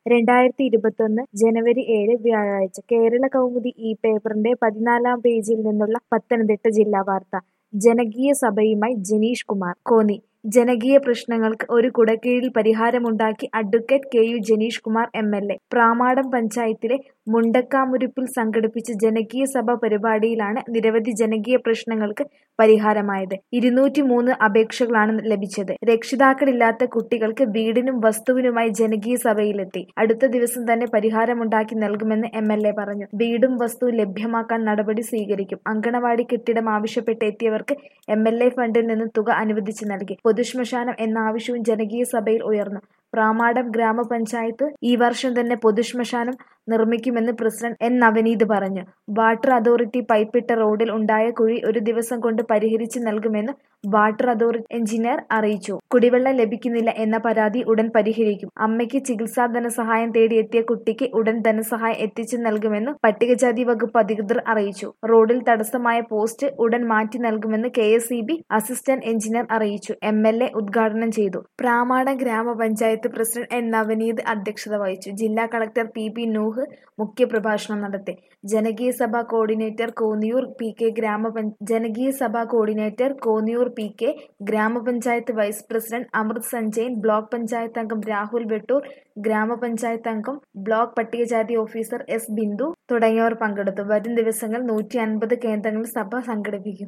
രണ്ടായിരത്തി ഇരുപത്തൊന്ന് ജനുവരി ഏഴ് വ്യാഴാഴ്ച കേരള കൗമുദി ഈ പേപ്പറിന്റെ പതിനാലാം പേജിൽ നിന്നുള്ള പത്തനംതിട്ട ജില്ലാ വാർത്ത ജനകീയ സഭയുമായി ജനീഷ് കുമാർ കോന്നി ജനകീയ പ്രശ്നങ്ങൾക്ക് ഒരു കുടക്കീഴിൽ പരിഹാരമുണ്ടാക്കി advocate K U Janeesh Kumar M L A Pramadam പഞ്ചായത്തിലെ മുണ്ടക്കാമുരിപ്പിൽ സംഘടിപ്പിച്ച ജനകീയ സഭ പരിപാടിയിലാണ് നിരവധി ജനകീയ പ്രശ്നങ്ങൾക്ക് പരിഹാരമായത് ഇരുന്നൂറ്റി മൂന്ന് അപേക്ഷകളാണ് ലഭിച്ചത് രക്ഷിതാക്കളില്ലാത്ത കുട്ടികൾക്ക് വീടിനും വസ്തുവിനുമായി ജനകീയ സഭയിലെത്തി അടുത്ത ദിവസം തന്നെ പരിഹാരമുണ്ടാക്കി നൽകുമെന്ന് എം എൽ എ പറഞ്ഞു വീടും വസ്തുവും ലഭ്യമാക്കാൻ നടപടി സ്വീകരിക്കും അങ്കണവാടി കെട്ടിടം ആവശ്യപ്പെട്ട് എത്തിയവർക്ക് എം എൽ എ ഫണ്ടിൽ നിന്ന് തുക അനുവദിച്ച് നൽകി പൊതുശ്മശാനം എന്ന ആവശ്യവും ജനകീയ സഭയിൽ ഉയർന്നു പ്രാമാടം ഗ്രാമപഞ്ചായത്ത് ഈ വർഷം തന്നെ പൊതുശ്മശാനം നിർമ്മിക്കുമെന്ന് പ്രസിഡന്റ് എൻ നവനീത് പറഞ്ഞു വാട്ടർ അതോറിറ്റി പൈപ്പിട്ട റോഡിൽ ഉണ്ടായ കുഴി ഒരു ദിവസം കൊണ്ട് പരിഹരിച്ചു നൽകുമെന്ന് വാട്ടർ അതോറിറ്റി എഞ്ചിനീയർ അറിയിച്ചു കുടിവെള്ളം ലഭിക്കുന്നില്ല എന്ന പരാതി ഉടൻ പരിഹരിക്കും അമ്മയ്ക്ക് ചികിത്സാ ധനസഹായം തേടി എത്തിയ കുട്ടിക്ക് ഉടൻ ധനസഹായം എത്തിച്ചു നൽകുമെന്ന് പട്ടികജാതി വകുപ്പ് അധികൃതർ അറിയിച്ചു റോഡിൽ തടസ്സമായ പോസ്റ്റ് ഉടൻ മാറ്റി നൽകുമെന്ന് കെ അസിസ്റ്റന്റ് എഞ്ചിനീയർ അറിയിച്ചു എം എൽ എ ഉദ്ഘാടനം ചെയ്തു പ്രാമാടം ഗ്രാമപഞ്ചായത്ത് പ്രസിഡന്റ് എൻ നവനീത് അധ്യക്ഷത വഹിച്ചു ജില്ലാ കളക്ടർ പി പി നൂഹ് മുഖ്യപ്രഭാഷണം നടത്തി ജനകീയ സഭ കോർഡിനേറ്റർ കോന്നിയൂർ പി കെ ഗ്രാമപഞ്ച ജനകീയ സഭ കോർഡിനേറ്റർ കോന്നിയൂർ പി കെ ഗ്രാമപഞ്ചായത്ത് vice president Amrit Sanjayan block panchayat അംഗം രാഹുൽ വെട്ടൂർ ഗ്രാമപഞ്ചായത്ത് അംഗം ബ്ലോക്ക് പട്ടികജാതി ഓഫീസർ എസ് ബിന്ദു തുടങ്ങിയവർ പങ്കെടുത്തു വരും ദിവസങ്ങളിൽ നൂറ്റി അൻപത് കേന്ദ്രങ്ങളിൽ സഭ സംഘടിപ്പിക്കും